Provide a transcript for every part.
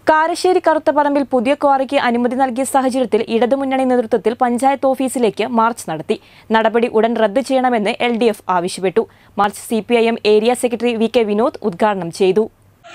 കാരശ്ശേരി കറുത്തപറമ്പിൽ പുതിയ ക്വാറിക്ക് അനുമതി നൽകിയ സാഹചര്യത്തിൽ ഇടതുമുന്നണി നേതൃത്വത്തിൽ പഞ്ചായത്ത് ഓഫീസിലേക്ക് മാർച്ച് നടത്തി നടപടി ഉടൻ റദ്ദ് ചെയ്യണമെന്ന് എൽ ഡി എഫ് ആവശ്യപ്പെട്ടു march C P I M area secretary V K Vinod ഉദ്ഘാടനം ചെയ്തു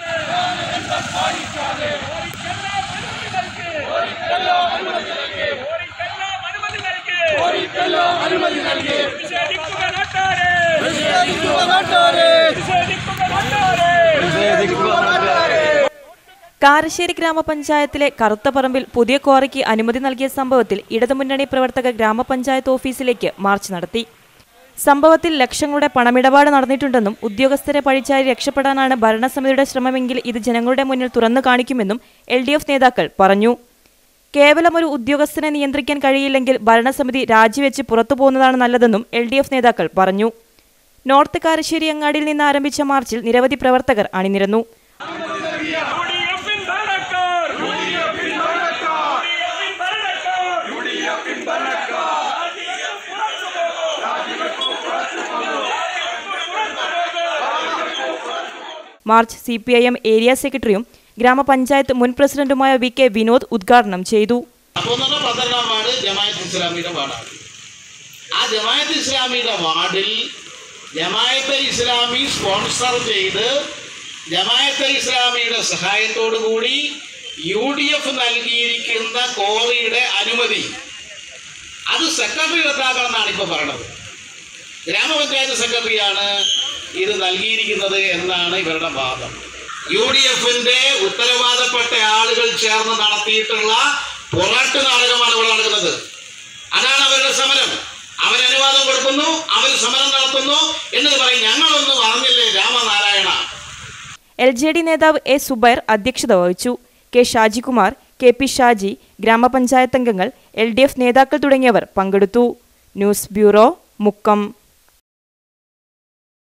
കാരശ്ശേരി ഗ്രാമപഞ്ചായത്തിലെ കറുത്തപറമ്പിൽ പുതിയ ക്വാറിക്ക് അനുമതി നൽകിയ സംഭവത്തിൽ ഇടതുമുന്നണി പ്രവർത്തകർ ഗ്രാമപഞ്ചായത്ത് ഓഫീസിലേക്ക് മാർച്ച് നടത്തി സംഭവത്തിൽ ലക്ഷങ്ങളുടെ പണമിടപാട് നടന്നിട്ടുണ്ടെന്നും ഉദ്യോഗസ്ഥരെ പഴിച്ചാരി രക്ഷപ്പെടാനാണ് ഭരണസമിതിയുടെ ശ്രമമെങ്കിൽ ഇത് ജനങ്ങളുടെ മുന്നിൽ തുറന്നു കാണിക്കുമെന്നും എൽ നേതാക്കൾ പറഞ്ഞു കേവലം ഒരു ഉദ്യോഗസ്ഥനെ നിയന്ത്രിക്കാൻ കഴിയില്ലെങ്കിൽ ഭരണസമിതി രാജിവെച്ച് പുറത്തു പോകുന്നതാണ് നല്ലതെന്നും എൽ നേതാക്കൾ പറഞ്ഞു നോർത്ത് കാരശ്ശേരി അങ്ങാടിയിൽ നിന്ന് ആരംഭിച്ച മാർച്ചിൽ നിരവധി പ്രവർത്തകർ അണിനിരന്നു യുഡിഎഫിൻ ഭരണക്കാർ യുഡിഎഫിൻ ഭരണക്കാർ യുഡിഎഫിൻ ഭരണക്കാർ march C P I M area സെക്രട്ടറിയും ഗ്രാമപഞ്ചായത്ത് മുൻ പ്രസിഡന്റുമായ വി കെ വിനോദ് ഉദ്ഘാടനം ചെയ്തു അപ്പോൾ എന്ന് പറഞ്ഞാൽ പന്ത്രണ്ടാം വാർഡ് ജമായത്ത് ഇസ്ലാമിയുടെ വാർഡാണ് ആ ജമായത്ത് ഇസ്ലാമിയുടെ വാർഡിൽ ജമായത്തെ ഇസ്ലാമി സ്പോൺസർ ചെയ്ത് ജമായത്തെ ഇസ്ലാമിയുടെ സഹായത്തോടു കൂടി യു ഡി എഫ് നൽകിയിരിക്കുന്ന കോറിയുടെ അനുമതി അത് സെക്രട്ടറി റദ്ദാക്കണമെന്നാണ് ഇപ്പോൾ പറയണത് ഗ്രാമപഞ്ചായത്ത് സെക്രട്ടറിയാണ് ഇത് നൽകിയിരിക്കുന്നത് എന്നാണ് ഇവരുടെ വാദം യു ഡി എഫിന്റെ ഉത്തരവാദപ്പെട്ട ആളുകൾ ചേർന്ന് നടത്തിയിട്ടുള്ള പൊറാട്ട് നാടകമാണ് ഇവിടെ നടക്കുന്നത് അതാണ് അവരുടെ സമരം അവർ അനുവാദം കൊടുക്കുന്നു അവർ സമരം നടത്തുന്നു എന്നത് പറയും ഞങ്ങളൊന്നും അറിഞ്ഞില്ലേ രാമനാരായണ എൽ ജെ ഡി നേതാവ് എ സുബൈർ അധ്യക്ഷത വഹിച്ചു K Shajikumar K P Shaji ഗ്രാമപഞ്ചായത്ത് അംഗങ്ങൾ എൽ ഡി എഫ് നേതാക്കൾ തുടങ്ങിയവർ പങ്കെടുത്തു ന്യൂസ് ബ്യൂറോ മുക്കം